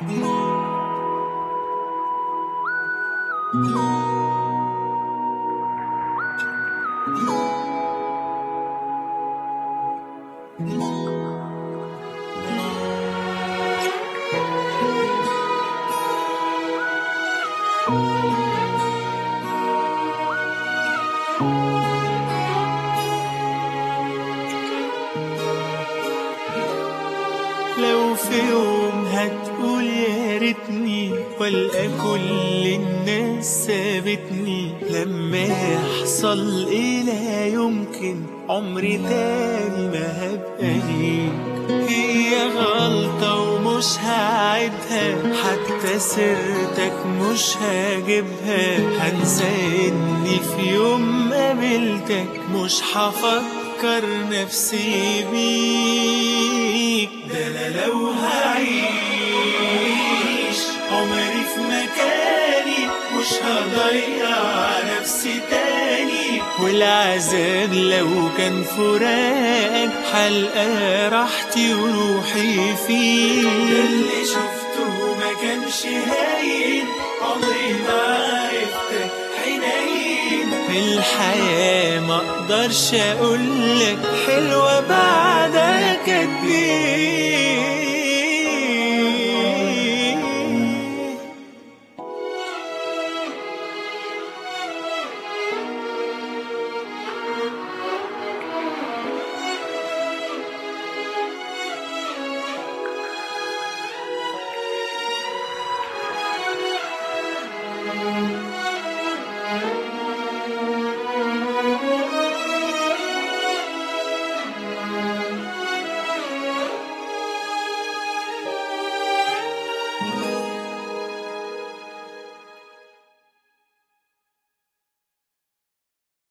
لو في يوم هتقول يا ريتني والقى كل الناس سابتني لما يحصل ايه لا يمكن عمري تاني ما هبقى ليك هي غلطة ومش هعيدها حتى سيرتك مش هجيبها هنسى اني في يوم قابلتك مش هفكر نفسي بيك ده انا لو هعيش عمري في مكاني مش هضيع نفسي تاني والعذاب لو كان فراق حلقة راحتي وروحي فيه ده اللي شفته ما كانش هاين عمري ما عرفتك حنين في الحياة ما اقدرش اقولك حلوة بعدك قد ايه